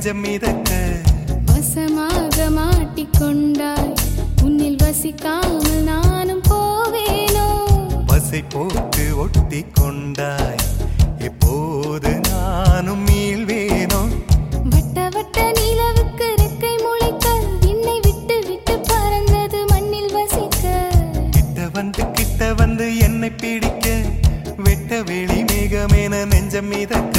நெஞ்சம் மிதக்க வசமாக மாட்டிக்கொண்டாய் உன்னில் வசிக்காமல் நானும் போவேனோ பசை போட்டு ஒட்டி கொண்டாய் எப்போது நானும் மீள்வேனோ வட்ட வட்ட நிலவுக்கு ரெக்கை முளைக்க என்னை விட்டு விட்டு பறந்தது மண்ணில் வசிக்க கிட்ட வந்து கிட்ட வந்து என்னை பிடிக்க வெட்ட வெளி மேகமேன நெஞ்சம் மிதக்க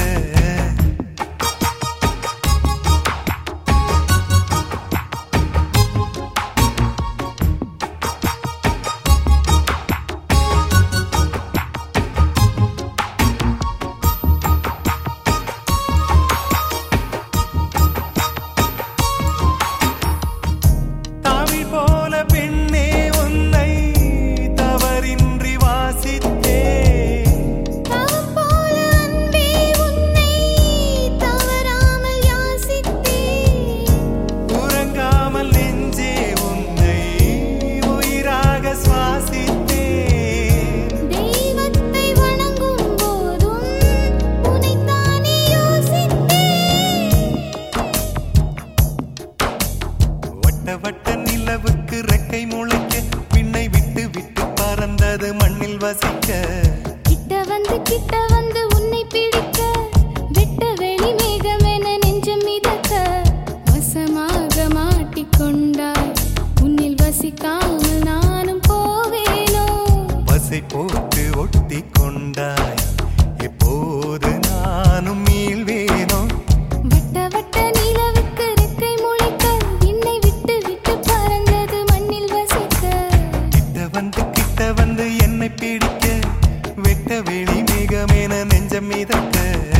தாவி போல பெண்ணே உன்னை தவறின்றி வாசித்தே தவம் போல அன்பே உன்னை தவறாமல் யாசித்தேன் உறங்காமல் நெஞ்சே உன்னை உயிராக சுவாசித்தே தெய்வத்தை வணங்கும் போதும் உனைத்தானே யோசித்தேன் வட்ட வட்ட நிலவுக்கு ரெக்கை முளைக்க விண்ணை விட்டு விட்டு பறந்தது மண்ணில் வசிக்க கிட்ட வந்து கிட்ட வந்து உன்னை பிடிக்க வெட்ட வெளி மேகமென நெஞ்சம் மிதக்க வசமாக மாட்டிக்கொண்டாய் உன்னில் வசிக்காமல் நானும் போவேனோ பசை போட்டு ஒட்டி கொண்டாய் எப்போது நானும் மீள்வேனோ வட்ட வட்ட நிலவுக்கு ரெக்கை முளைக்க என்னை விட்டு விட்டு பறந்தது மண்ணில் வசிக்க கிட்ட வந்து கிட்ட வந்து என்னை பிடிக்க வெட்ட வெளி மேகமேன நெஞ்சம் மிதக்க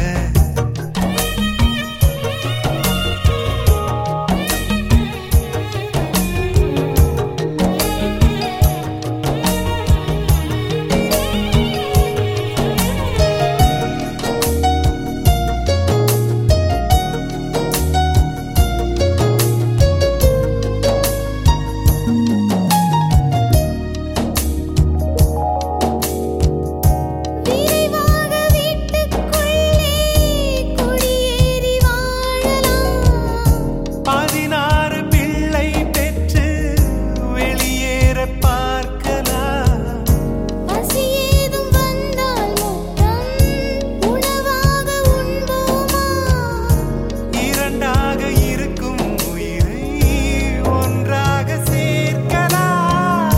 விரைவாக வீட்டுக்குள்ளே குடியேறி வாழலாம் பதினாறு பிள்ளை பெற்று வெளியேற பார்க்கலாம் பசி ஏதும் வந்தால் மொத்தம் உணவாக உண்போமா இரண்டாக இருக்கும் உயிரை ஒன்றாக சேர்க்கலாம்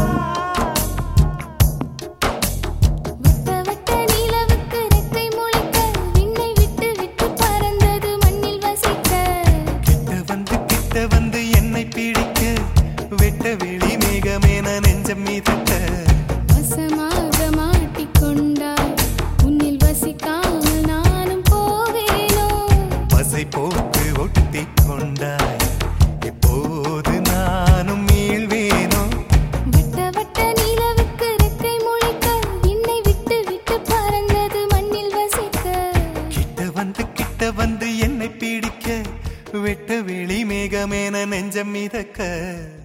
வட்ட வட்ட நிலவுக்கு ரெக்கை முளைக்க விண்ணை விட்டு விட்டு பறந்தது மண்ணில் வசிக்க கிட்ட வந்து கிட்ட வந்து என்னை பிடிக்க வெட்ட வெளி மேகமேன நெஞ்சம் மிதக்க வசமாக மாட்டிக்கொண்டாய் உன்னில் வசிக்காமல் நானும் போவேனோ பசை போட்டு ஒட்டி கொண்டாய் எப்போது நானும் மீள்வேனோ வட்ட வட்ட நிலவுக்கு ரெக்கை முளைக்க என்னை விட்டு விட்டு பறந்தது மண்ணில் வசிக்க கிட்ட வந்து கிட்ட வந்து என்னை பிடிக்க வெட்ட வெளி மேகமேன நெஞ்சம் மிதக்க